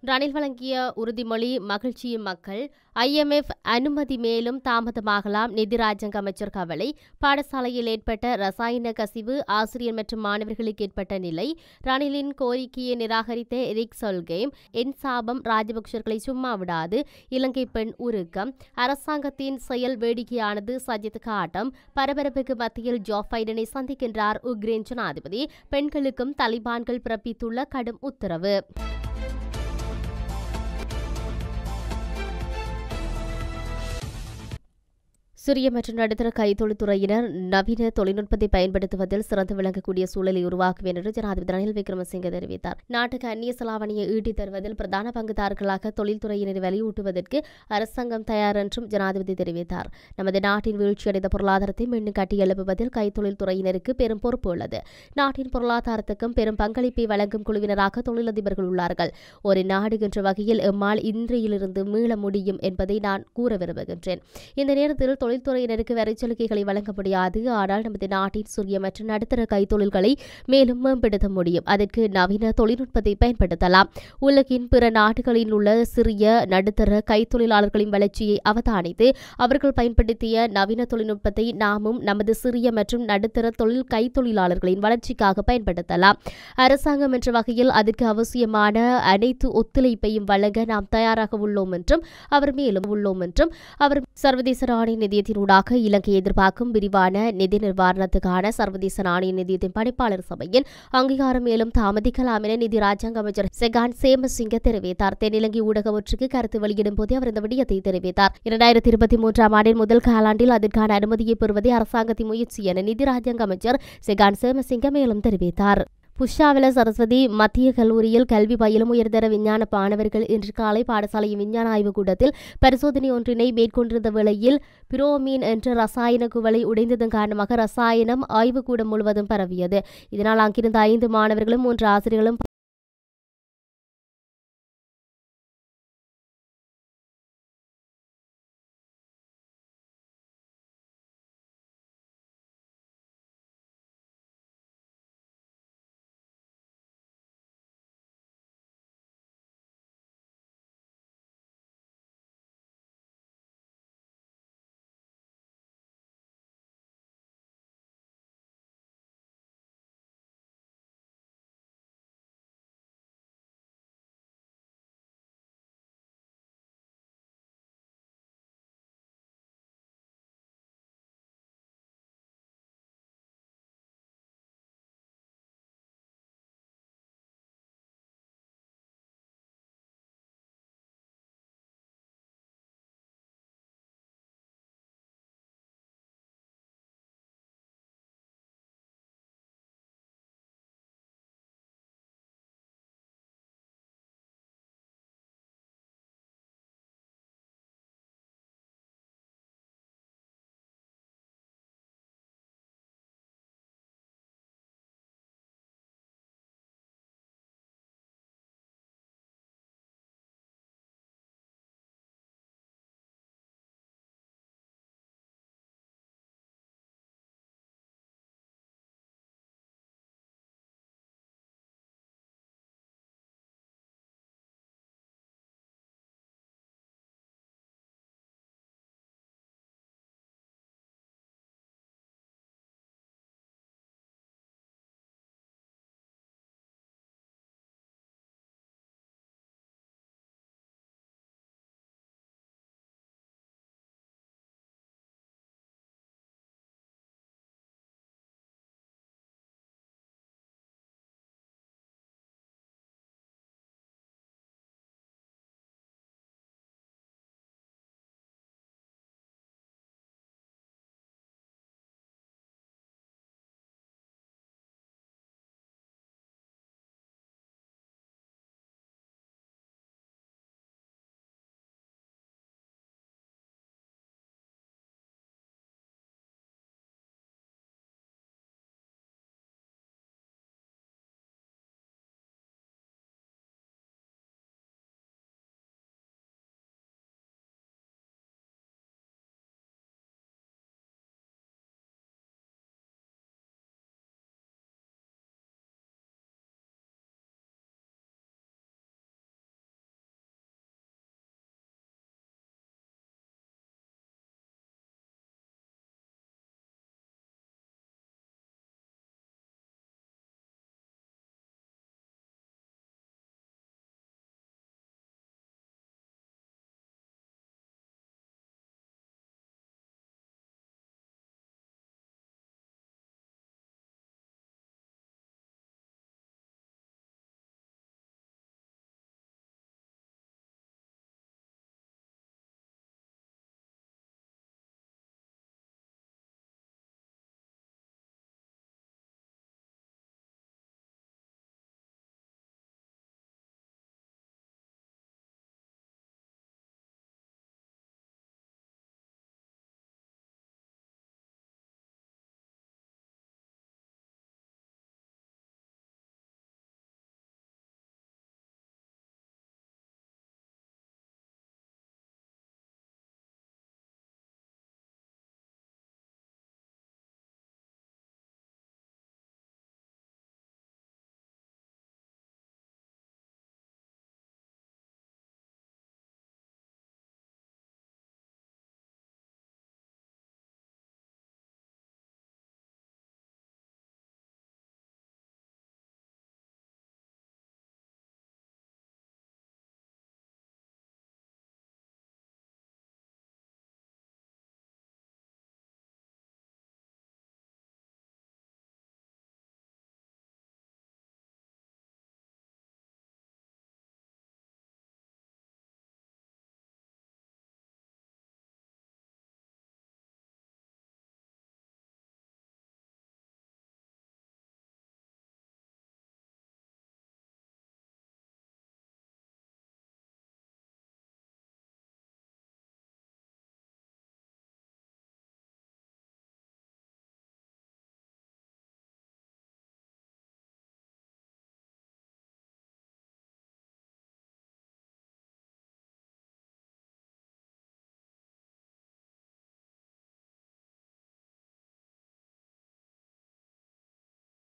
ரணில் வழங்கிய உறுதிமொழி மகிழ்ச்சியின் மக்கள் ஐஎம்எஃப் அனுமதி மேலும் தாமதமாகலாம் நிதி ராஜாங்க அமைச்சர் கவலை பாடசாலையில் ஏற்பட்ட ரசாயன கசிவு ஆசிரியர் மற்றும் மாணவர்களுக்கு ஏற்பட்ட நிலை ரணிலின் கோரிக்கையை நிராகரித்த எரிக் சொல்கேம் என் சாபம் ராஜபக்சர்களை சும்மா விடாது இலங்கை பெண் உருக்கம் அரசாங்கத்தின் செயல் வேடிக்கையானது சஜித் காட்டம் பரபரப்புக்கு மத்தியில் ஜோ பைடனை சந்திக்கின்றார் உக்ரைன் ஜனாதிபதி பெண்களுக்கும் தலிபான்கள் பிறப்பித்துள்ள கடும் உத்தரவு சிறிய மற்றும் நடுத்தர கைத்தொழில்துறையினர் நவீன தொழில்நுட்பத்தை பயன்படுத்துவதில் சிறந்து விளங்கக்கூடிய சூழலை உருவாக்குவேன் என்று ஜனாதிபதி ரணில் விக்ரமசிங்கே தெரிவித்தார் நாட்டுக்கு அந்நிய செலாவணியை ஈட்டித் தருவதில் பிரதான பங்குதாரர்களாக தொழில்துறையினரை வலியூட்டுவதற்கு அரசாங்கம் தயார் என்றும் ஜனாதிபதி தெரிவித்தார் நமது நாட்டின் வீழ்ச்சியடைந்த பொருளாதாரத்தை மீண்டும் கட்டியெழுப்புவதில் கைத்தொழில் துறையினருக்கு பெரும் பொறுப்பு உள்ளது நாட்டின் பொருளாதாரத்துக்கும் பெரும் பங்களிப்பை வழங்கும் குழுவினராக தொழிலதிபர்கள் உள்ளார்கள் ஒரு நாடு என்ற வகையில் எம்மால் இன்றையிலிருந்து மீள முடியும் என்பதை நான் கூற விரும்புகின்றேன் இந்த நேரத்தில் தொழில்துறையினருக்கு வரிச்சலுகைகளை வழங்க முடியாது ஆனால் நமது நாட்டின் சிறிய மற்றும் நடுத்தர கைத்தொழில்களை மேலும் மேம்படுத்த முடியும் அதற்கு நவீன தொழில்நுட்பத்தை பயன்படுத்தலாம் உலகின் பிற நாடுகளில் உள்ள சிறிய நடுத்தர கைத்தொழிலாளர்களின் வளர்ச்சியை அவதானித்து அவர்கள் பயன்படுத்திய நவீன தொழில்நுட்பத்தை நாமும் நமது சிறிய மற்றும் நடுத்தர தொழில் கைத்தொழிலாளர்களின் வளர்ச்சிக்காக பயன்படுத்தலாம் அரசாங்கம் என்ற வகையில் அதற்கு அவசியமான அனைத்து ஒத்துழைப்பையும் வழங்க நாம் தயாராக உள்ளோம் என்றும் அவர் மேலும் உள்ளோம் என்றும் அவர் சர்வதேச நாணய நிதியத்தினூடாக இலங்கை எதிர்பார்க்கும் விரிவான நிதி நிர்வாகத்துக்கான சர்வதேச நாணய நிதியத்தின் பணிப்பாளர் சபையின் அங்கீகாரம் மேலும் தாமதிக்கலாம் என நிதி ராஜாங்க அமைச்சர் செகான் சேமசிங்க தெரிவித்தார் தென்னிலங்கை ஊடக ஒன்றுக்கு கருத்து வெளியிடும் போதே அவர் இந்த விடயத்தை தெரிவித்தார் இரண்டாயிரத்தி இருபத்தி மூன்றாம் ஆண்டின் முதல் காலாண்டில் அதற்கான அனுமதியை பெறுவதே அரசாங்கத்தின் முயற்சி என நிதி ராஜாங்க அமைச்சர் செகான் சேமசிங்க மேலும் தெரிவித்தார் புஷாவில சரஸ்வதி மத்திய கல்லூரியில் கல்வி பயிலும் உயர்தர விஞ்ஞான மாணவர்கள் இன்று காலை பாடசாலையின் விஞ்ஞான ஆய்வுக் கூடத்தில் பரிசோதனை ஒன்றினை மேற்கொண்டிருந்த வேளையில் பிரோமீன் என்ற ரசாயன குவளை உடைந்ததன் காரணமாக ரசாயனம் ஆய்வுக்கூடம் முழுவதும் பரவியது இதனால் அங்கிருந்த ஐந்து மாணவர்களும் மூன்று ஆசிரியர்களும்